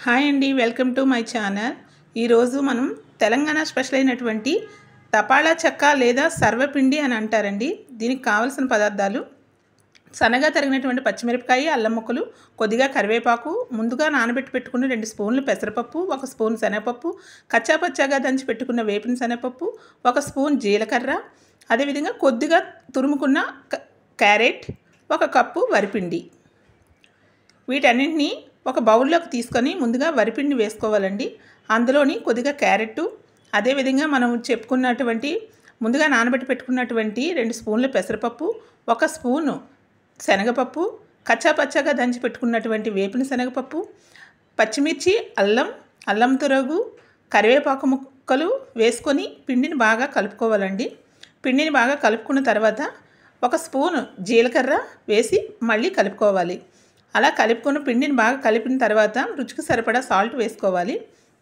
hi అండి welcome to my channel ఈరోజు మనం తెలంగాణ స్పెషల్ అయినటువంటి తపాలా చెక్క లేదా సర్వపిండి అని అంటారండి దీనికి కావలసిన పదార్థాలు సన్నగా తరిగినటువంటి పచ్చిమిరపకాయ అల్లం ముక్కలు కొద్దిగా కరివేపాకు ముందుగా నానబెట్టి పెట్టుకున్న రెండు స్పూన్లు పెసరపప్పు ఒక స్పూన్ శనగపప్పు కచ్చాపచ్చాగా దంచి పెట్టుకున్న వేపిన శనగపప్పు ఒక స్పూన్ జీలకర్ర అదేవిధంగా కొద్దిగా తురుముకున్న క- క్యారెట్ ఒక కప్పు వరిపిండి వీటన్నింటినీ ఒక బౌల్లోకి తీసుకొని ముందుగా వరిపిండి వేసుకోవాలండి అందులోని కొద్దిగా క్యారెట్ అదేవిధంగా మనం చెప్పుకున్నటువంటి ముందుగా నానబెట్టి పెట్టుకున్నటువంటి రెండు స్పూన్లు పెసరపప్పు ఒక స్పూను శనగపప్పు కచ్చాపచ్చాగా దంచి పెట్టుకున్నటువంటి వేపిన శనగపప్పు పచ్చిమిర్చి అల్లం అల్లం తురగు కరివేపాకు ముక్కలు వేసుకొని పిండిని బాగా కలుపుకోవాలండి పిండిని బాగా కలుపుకున్న తర్వాత ఒక స్పూను జీలకర్ర వేసి మళ్ళీ కలుపుకోవాలి అలా కలుపుకున్న పిండిని బాగా కలిపిన తర్వాత రుచికి సరిపడా సాల్ట్ వేసుకోవాలి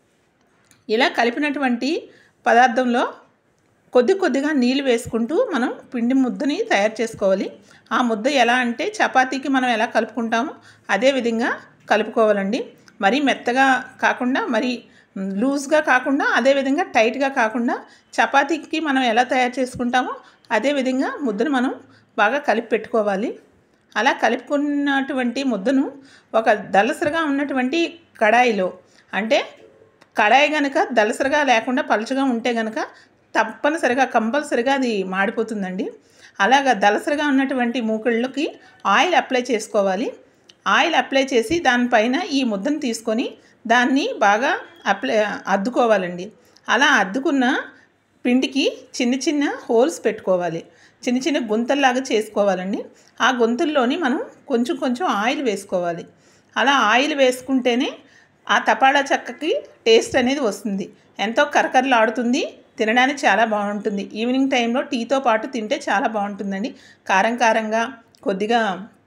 ఇలా కలిపినటువంటి పదార్థంలో కొద్ది కొద్దిగా నీళ్ళు వేసుకుంటూ మనం పిండి ముద్దని తయారు చేసుకోవాలి ఆ ముద్ద ఎలా అంటే చపాతీకి మనం ఎలా కలుపుకుంటామో అదే విధంగా కలుపుకోవాలండి మరీ మెత్తగా కాకుండా మరి లూజ్గా కాకుండా అదే విధంగా టైట్గా కాకుండా చపాతీకి మనం ఎలా తయారు చేసుకుంటామో అదే విధంగా ముద్దను మనం బాగా కలిపి పెట్టుకోవాలి అలా కలుపుకున్నటువంటి ముద్దను ఒక దలసరగా ఉన్నటువంటి కడాయిలో అంటే కడాయి కనుక దలసరగా లేకుండా పలుచగా ఉంటే కనుక తప్పనిసరిగా కంపల్సరిగా అది మాడిపోతుందండి అలాగా దలసరగా ఉన్నటువంటి మూకుళ్ళకి ఆయిల్ అప్లై చేసుకోవాలి ఆయిల్ అప్లై చేసి దానిపైన ఈ ముద్దను తీసుకొని దాన్ని బాగా అప్లై అద్దుకోవాలండి అలా అద్దుకున్న పిండికి చిన్న చిన్న హోల్స్ పెట్టుకోవాలి చిన్న చిన్న గుంతల్లాగా చేసుకోవాలండి ఆ గుంతల్లోని మనం కొంచెం కొంచెం ఆయిల్ వేసుకోవాలి అలా ఆయిల్ వేసుకుంటేనే ఆ తపాడా చెక్కకి టేస్ట్ అనేది వస్తుంది ఎంతో కరకరలాడుతుంది తినడానికి చాలా బాగుంటుంది ఈవినింగ్ టైంలో టీతో పాటు తింటే చాలా బాగుంటుందండి కారం కారంగా కొద్దిగా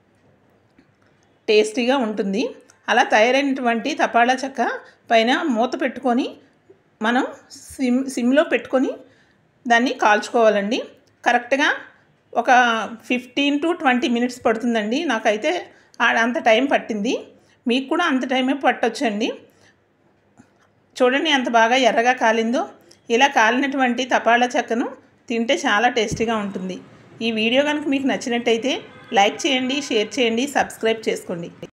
టేస్టీగా ఉంటుంది అలా తయారైనటువంటి తపాలా చెక్క పైన మూత పెట్టుకొని మనం సిమ్ సిమ్లో పెట్టుకొని దాన్ని కాల్చుకోవాలండి కరెక్ట్గా ఒక ఫిఫ్టీన్ టు ట్వంటీ మినిట్స్ పడుతుందండి నాకైతే ఆ- అంత టైం పట్టింది మీకు కూడా అంత టైమే పట్టొచ్చండి చూడండి ఎంత బాగా ఎర్రగా కాలిందో ఇలా కాలినటువంటి తపాలా చెక్కను తింటే చాలా టేస్టీగా ఉంటుంది ఈ వీడియో కనుక మీకు నచ్చినట్టయితే లైక్ చేయండి షేర్ చేయండి సబ్స్క్రైబ్ చేసుకోండి